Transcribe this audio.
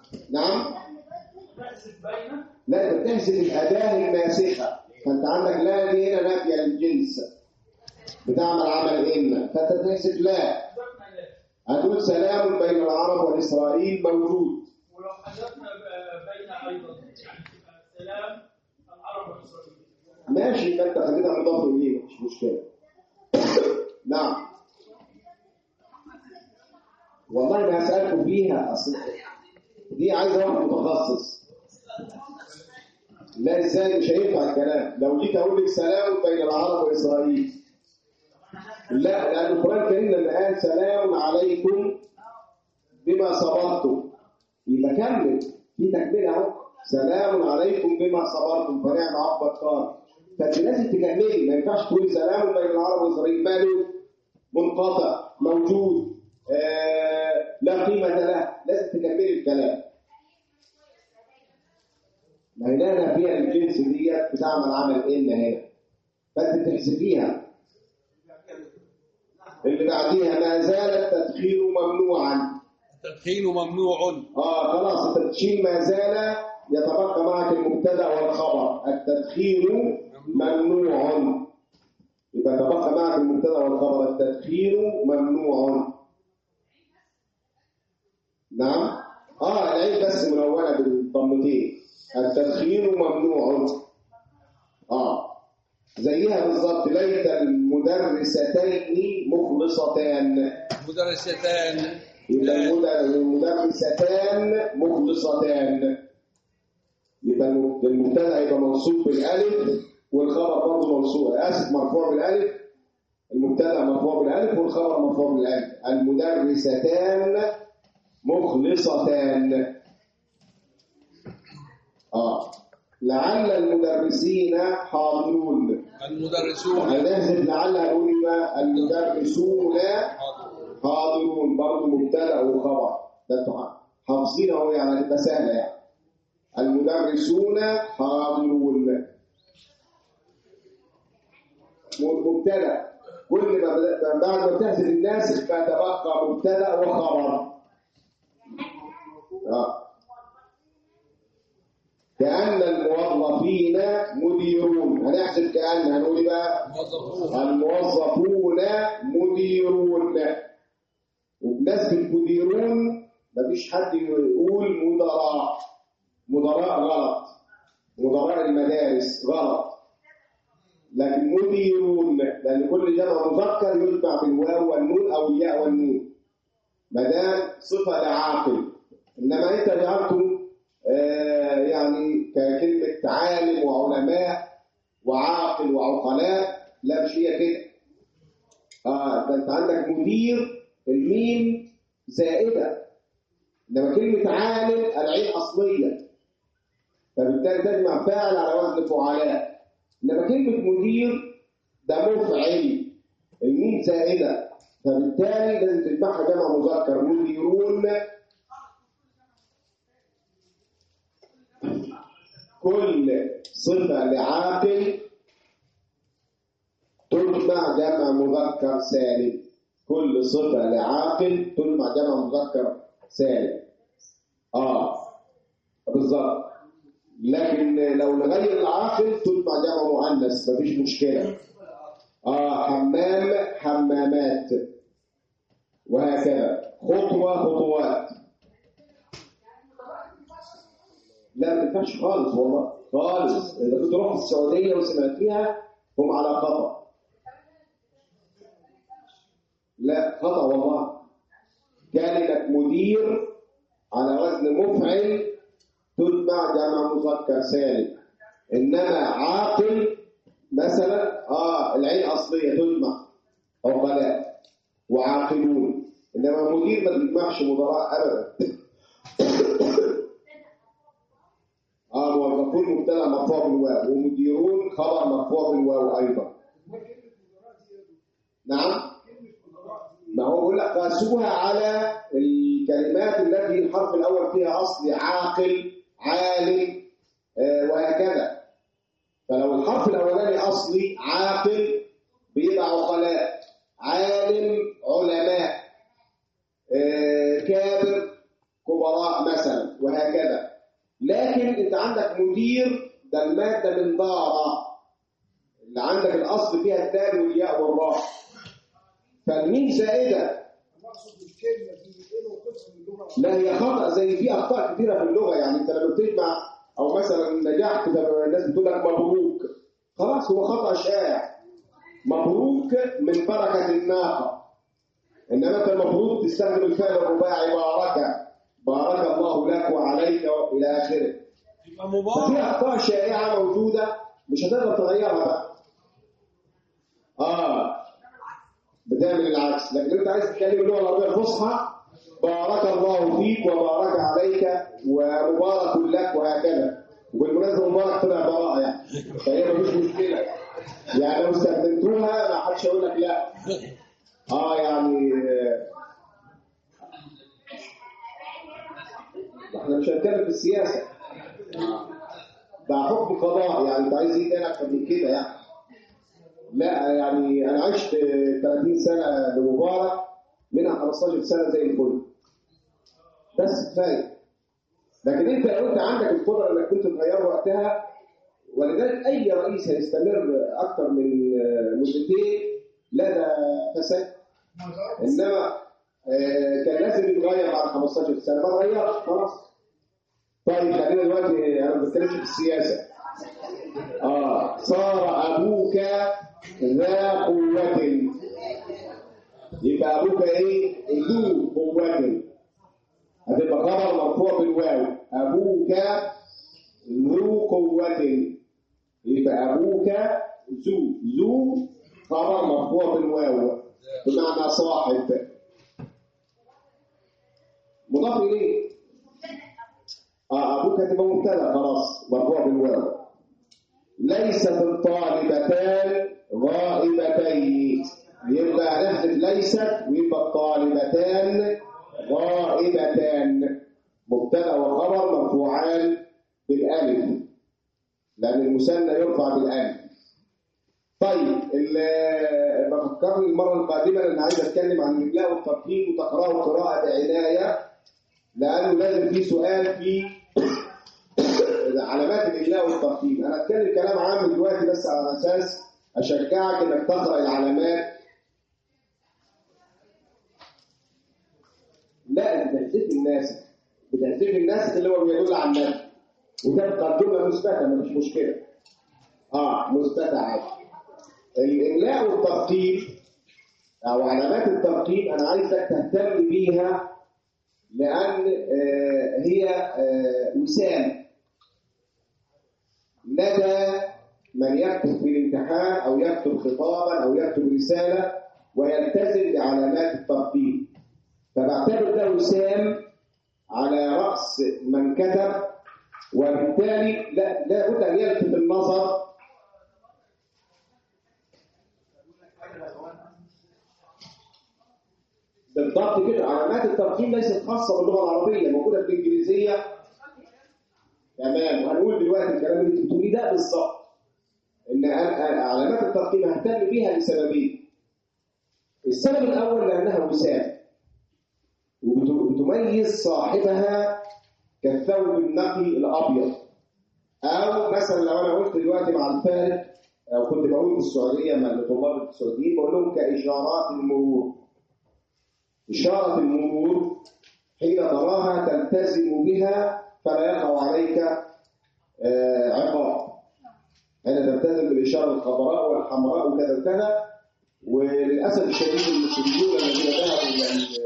نعم نحسب بين لا انت بتحسب الاداه الماسخه فانت عندك لا دي هنا نافيه للجنس بتعمل عمل ان فانت تحسب لا حذفنا لا هتقول سلام بين العرب والاسرائيل موجود ولو حذفنا ب- بين ايضا يعني تبقى سلام العرب والاسرائيليين ماشي يبقى انت خليتها مضاف اليه مش مشكله نعم والله انا هسالكم فيها اصل دي عايزه واحد متخصص لا ازاي مش هينفع الكلام لو جيت اقول لك سلام بين العرب واسرائيل لا لان القران الكريم لما قال سلام عليكم بما صبرتم يبقى كمل في تكمله اهو سلام عليكم بما صبرتم فنعم عقب الدار فانت لازم تكملي ما ينفعش تقولي سلام بين العرب واسرائيل ماله منقطع موجود آه لا قيمه له لازم تكملي الكلام ما هي لا فيها الجنس ديت بتعمل عمل ان هنا فانت تحسبيها اللي بعديها ما زال التدخين ممنوعا التدخين ممنوع اه خلاص انت تشيل ما زال يتبقى معك المبتدا والخبر التدخين ممنوع يبقى يتبقى معك المبتدا والخبر التدخين ممنوع نعم اه العين بس منونه بالضمتين التدخين ممنوع اه زيها بالظبط ليت المدرستين مخلصتان مدرستان يبقى المد- المدرستان مخلصتان يبقى الم- المبتدا هيبقى منصوب بالالف والخبر برضه منصوب اسف مرفوع بالالف المبتدا مرفوع بالالف والخبر مرفوع بالالف المدرستان مخلصتان اه لعل المدرسين حاضرون المدرسون هنحذف لعل هنقول بقى المدرسون حاضرون برضه مبتدا وخبر ده انتوا حافظين اهو يعني هتبقى سهله يعني المدرسون حاضرون مبتدا كل ما بدأ- بعد ما تحذف الناسخ فتبقى مبتدا وخبر آه. كأن الموظفين مديرون هنحذف كأن هنقول إيه بقى موظفون الموظفون مديرون وبمناسبة مديرون مفيش حد يقول مدراء مدراء غلط مدراء المدارس غلط لكن مديرون لأن كل جمع مذكر يتبع بالواو والنون أو الياء والنون ما دام صفة لعاقل إنما أنت جعلته آه، يعني ككلمة عالم وعلماء وعاقل وعقلاء لا مش هي كده اه ده انت عندك مدير الميم زائده انما كلمه عالم العين اصليه فبالتالي تجمع فاعل على وزن فعلاء انما كلمه مدير ده مفعل الميم زائده فبالتالي لازم تتبعها جمع مذكر مديرون كل صفة لعاقل تجمع جمع مذكر سالم كل صفة لعاقل تجمع جمع مذكر سالم اه بالظبط لكن لو نغير العاقل تجمع جمع مؤنث مفيش مشكلة اه حمام حمامات وهكذا خطوة خطوات لا ما ينفعش خالص والله خالص اذا كنت رحت السعوديه وسمعتيها هم على خطا لا خطا والله كلمه مدير على وزن مفعل تتبع جمع مذكر سالم انما عاقل مثلا اه العين اصليه تجمع عقلاء وعاقلون انما مدير ما تجمعش مدراء ابدا اه موظفون مبتدا مرفوع بالواو ومديرون خبر مرفوع بالواو ايضا نعم ما هو بيقول لك قاسوها على الكلمات التي الحرف الاول فيها اصل عاقل عالم آه وهكذا فلو الحرف الاولاني اصلي عاقل بيبقى عقلاء عالم علماء آه كابر كبراء مثلا وهكذا لكن انت عندك مدير ده الماده من دار اللي عندك الاصل فيها الدال والياء والراء فالميم زائده المقصود الكلمه دي له قسم اللغه لا هي خطا زي في اخطاء كثيره في اللغه يعني انت لما بتجمع او مثلا نجحت ده الناس بتقول لك مبروك خلاص هو خطا شائع مبروك من بركه الناقه انما انت المفروض تستخدم الفعل الرباعي بارك بارك الله لك وعليك الى اخره يبقى ففي مبارك اخطاء شائعه موجوده مش هتقدر تغيرها بقى اه بتعمل العكس لكن انت عايز تتكلم اللغه العربيه الفصحى بارك الله فيك وبارك عليك ومبارك لك وهكذا وبالمناسبه مبارك طلع براءه يعني فهي مفيش مشكله يعني لو استخدمتوها ما حدش هيقول لك لا اه يعني آه، احنا مش هنتكلم في السياسه ده حكم قضاء يعني انت عايز ايه تاني اكتر من كده يعني لا يعني انا عشت 30 سنه لمبارك منها 15 سنه زي الفل بس كفايه لكن انت لو انت عندك القدره انك كنت تغير وقتها ولذلك اي رئيس هيستمر اكتر من مدتين لا ده فساد انما آه، كان لازم يتغير بعد 15 سنه ما اتغيرش خلاص طيب خلينا دلوقتي انا ما بتكلمش في السياسه اه صار ابوك ذا قوه يبقى ابوك ايه ذو قوه هتبقى خبر مرفوع بالواو ابوك ذو قوه يبقى ابوك ذو ذو خبر مرفوع بالواو بمعنى صاحب مضاف اليه اه ابوك هتبقى مبتدا خلاص مرفوع بالواو ليست الطالبتان غائبتين يبقى نحذف ليست ويبقى الطالبتان غائبتان مبتدا وخبر مرفوعان بالالف لان المثنى يرفع بالالف طيب ال- بفكرني المره القادمه لان عايز اتكلم عن الاملاء والترتيب وتقراه قراءه بعنايه لانه لازم في سؤال في علامات الاملاء والترتيب انا اتكلم كلام عام دلوقتي بس على اساس اشجعك انك تقرا العلامات لا بتهذيب الناس بتهذيب الناس اللي هو بيدل على النفي وتبقى الجمله مثبته مفيش مشكله اه مثبته عادي الاملاء والترتيب او علامات الترتيب انا عايزك تهتم بيها لان آه، هي آه، وسام لدى من يكتب في الامتحان او يكتب خطابا او يكتب رساله ويلتزم بعلامات الترتيب فبعتبر ده وسام على راس من كتب وبالتالي لا لابد ان يلفت النظر بالضبط كده علامات الترتيب ليست خاصه باللغه العربيه موجوده في الانجليزيه تمام وهنقول دلوقتي الكلام اللي انت بتقوليه ده بالظبط ان أنا- علامات الترتيب ههتم بيها لسببين السبب الاول لانها وسام وبتميز صاحبها كالثوب النقي الابيض او مثلا لو انا قلت دلوقتي مع الفارق او كنت بقول في السعوديه مع الطلاب السعوديين بقول لهم كاشارات المرور اشاره المرور حين تراها تلتزم بها فلا يقع عليك آه، عقاب حين تلتزم بالاشاره الخضراء والحمراء وكذا وكذا وللاسف الشديد المسلمون الذين ذهبوا الى